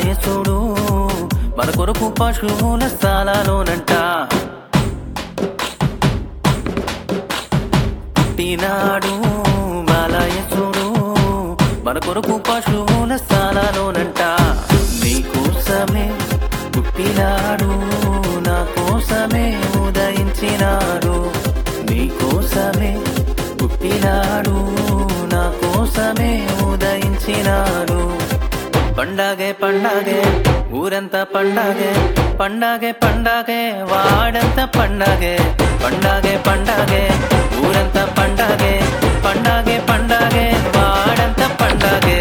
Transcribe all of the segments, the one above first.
బాలయసుడు మన కొరకు పశువుల స్థానాలోనంట పుట్టినాడు బాలయసుడు మన కొరకు పశువుల స్థానాలోనంట నీ కోసమే పుట్టినాడు నా కోసమే ఉదయించినాడు నీ కోసమే పుట్టినాడు నా కోసమే ఉదయించినాడు పండగే పండగే ఊరంతా పండగే పండగే పండగే వాడంతా పండగే పండగే పండగే ఊరంతా పండగే పండగే పండగే వాడంతా పండగే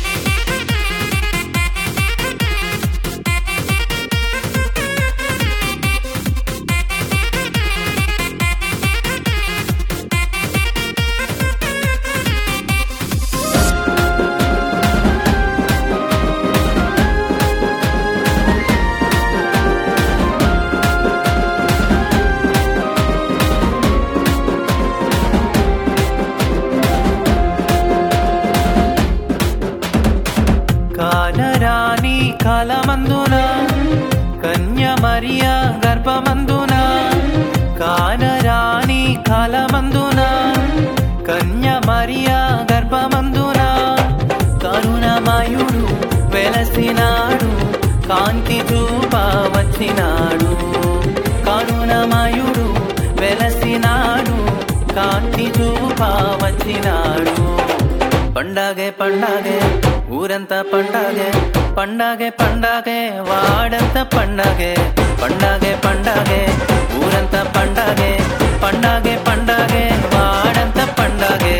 కానరాని కాలమందున కన్య మరియ గర్భమందున కానరాని కాలమందున కన్య మరియ గర్భమందున కరుణమయుడు వెలసినాడు కాంతి చూప వచ్చినాడు కరుణమయుడు వెలసినాడు కాంతి చూప వచ్చినాడు పండగే పండగే ఊరంతా పండగే పండగే పండగే వాడంతా పండగే పండగే పండగే ఊరంతా పండగే పండగే పండగే వాడంతా పండగే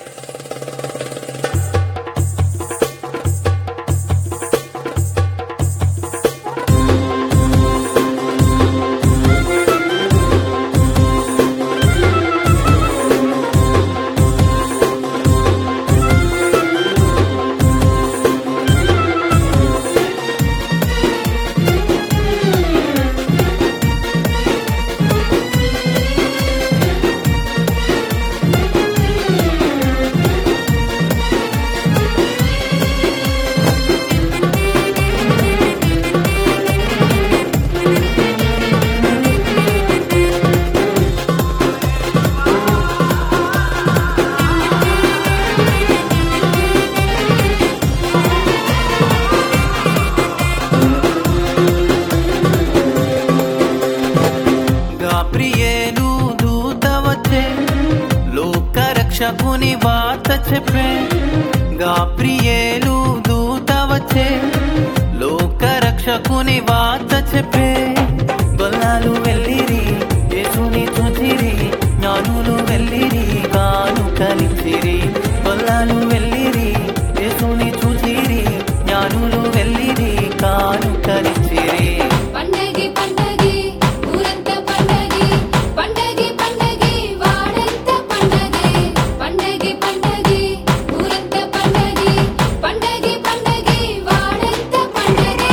గాబ్రియేలు దూత వచ్చే లోక రక్షకుని వార్త చెప్పే గాబ్రియేలు దూత వచ్చే లోక రక్షకుని వార్త చెప్పే గొల్లాలు వెళ్ళిరి యేసుని చూచిరి జ్ఞానులు వెళ్ళిరి గాను కలిసిరి గొల్లాలు వెళ్ళిరి యేసుని చూచిరి జ్ఞానులు వెళ్ళిరి కాను కలిసిరి పండగి పండగి ఊరంతా పండగి పండగి పండగి వాడంతా పండగి పండగి పండగి ఊరంతా పండగి పండగి పండగి వాడంతా పండగి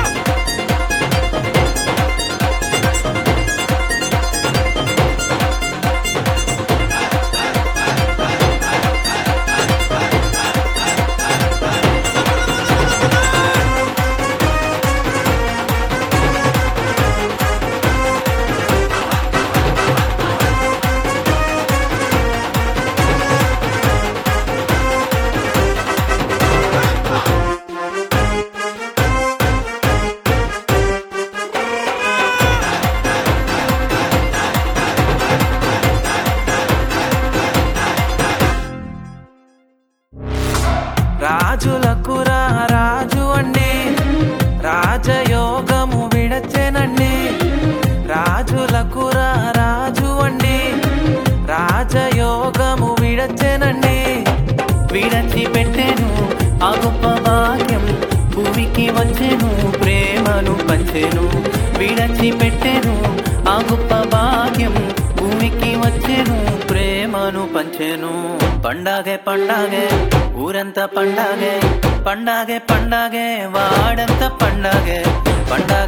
రాజులకు రా రాజు అండి రాజయోగము విడచెనండి రాజులకు రా రాజు అండి రాజయోగము విడచెనండి విడచి పెట్టెను ఆ గొప్ప భాగ్యం భూమికి వచ్చెను ప్రేమను పంచెను విడచి పెట్టెను ఆ గొప్ప భాగ్యం భూమికి వచ్చెను ప్రేమను పంచెను పండగే పండగే ఊరంతా పండగే పండగే పండగే వాడంతా పండగే పండగే